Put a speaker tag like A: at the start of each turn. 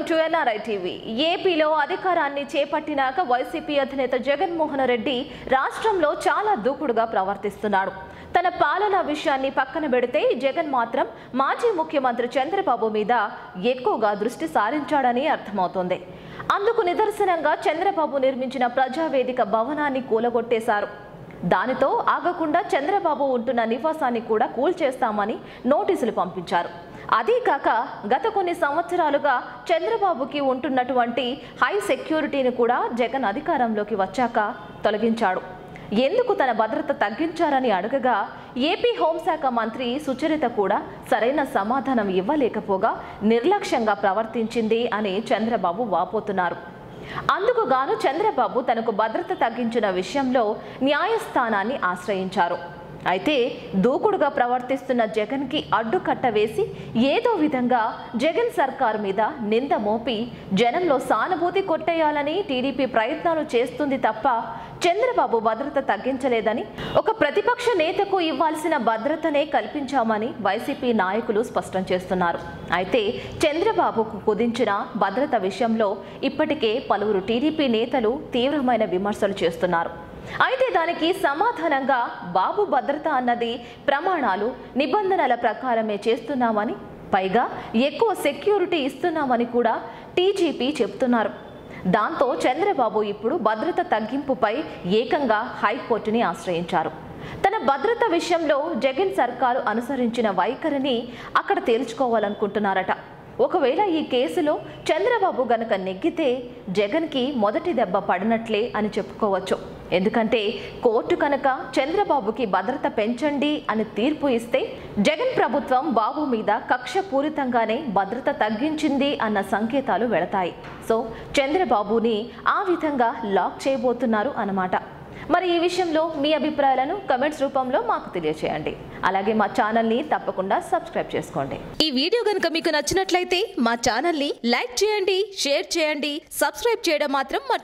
A: to NRI TV ఏపీలో అధికారాన్ని చేపట్టినాక YCP అధినేత జగన్మోహన్ రెడ్డి రాష్ట్రంలో చాలా దూకుడుగా ప్రవర్తిస్తున్నాడు తన పాలనా విషయాన్ని పక్కన పెడితే జగన్ మాత్రం మాజీ ముఖ్యమంత్రి చంద్రబాబు మీద ఎక్కువగా దృష్టి సారించాడని అర్థమవుతోంది అందుకు నిదర్శనంగా చంద్రబాబు నిర్మించిన ప్రజావేదిక భవనాన్ని కూలగొట్టేశారు దానితో ఆగకుండా చంద్రబాబు ఉంటున్న నివాసాన్ని కూడా కూల్చేస్తామని నోటీసులు పంపించారు అదీ కాక గత కొన్ని సంవత్సరాలుగా చంద్రబాబుకి ఉంటున్నటువంటి హై సెక్యూరిటీని కూడా జగన్ అధికారంలోకి వచ్చాక తొలగించాడు ఎందుకు తన భద్రత తగ్గించారని అడగగా ఏపీ హోంశాఖ మంత్రి సుచరిత కూడా సరైన సమాధానం ఇవ్వలేకపోగా నిర్లక్ష్యంగా ప్రవర్తించింది అని చంద్రబాబు వాపోతున్నారు అందుకు గాను చంద్రబాబు తనకు భద్రత తగ్గించిన విషయంలో న్యాయస్థానాన్ని ఆశ్రయించారు అయితే దూకుడుగా ప్రవర్తిస్తున్న జగన్కి అడ్డుకట్ట వేసి ఏదో విధంగా జగన్ సర్కార్ మీద నింద మోపి జనంలో సానుభూతి కొట్టేయాలని టీడీపీ ప్రయత్నాలు చేస్తుంది తప్ప చంద్రబాబు భద్రత తగ్గించలేదని ఒక ప్రతిపక్ష నేతకు ఇవ్వాల్సిన భద్రతనే కల్పించామని వైసీపీ నాయకులు స్పష్టం చేస్తున్నారు అయితే చంద్రబాబుకు కుదించిన భద్రత విషయంలో ఇప్పటికే పలువురు టీడీపీ నేతలు తీవ్రమైన విమర్శలు చేస్తున్నారు అయితే దానికి సమాధానంగా బాబు భద్రత అన్నది ప్రమాణాలు నిబంధనల ప్రకారమే చేస్తున్నామని పైగా ఎక్కువ సెక్యూరిటీ ఇస్తున్నామని కూడా టీజీపీ చెప్తున్నారు దాంతో చంద్రబాబు ఇప్పుడు భద్రత తగ్గింపుపై ఏకంగా హైకోర్టుని ఆశ్రయించారు తన భద్రత విషయంలో జగన్ సర్కారు అనుసరించిన వైఖరిని అక్కడ తేల్చుకోవాలనుకుంటున్నారట ఒకవేళ ఈ కేసులో చంద్రబాబు గనక నెగ్గితే జగన్కి మొదటి దెబ్బ పడినట్లే అని చెప్పుకోవచ్చు ఎందుకంటే కోర్టు కనుక చంద్రబాబుకి భద్రత పెంచండి అని తీర్పు ఇస్తే జగన్ ప్రభుత్వం బాబు మీద కక్ష పూరితంగానే భద్రత తగ్గించింది అన్న సంకేతాలు వెళతాయి సో చంద్రబాబుని ఆ విధంగా లాక్ చేయబోతున్నారు అన్నమాట మరి ఈ విషయంలో మీ అభిప్రాయాలను కమెంట్స్ రూపంలో మాకు తెలియచేయండి అలాగే మా ఛానల్ని తప్పకుండా సబ్స్క్రైబ్ చేసుకోండి
B: ఈ వీడియో గనుక మీకు నచ్చినట్లయితే మా ఛానల్ని లైక్ చేయండి షేర్ చేయండి సబ్స్క్రైబ్ చేయడం మాత్రం మర్చిపోకండి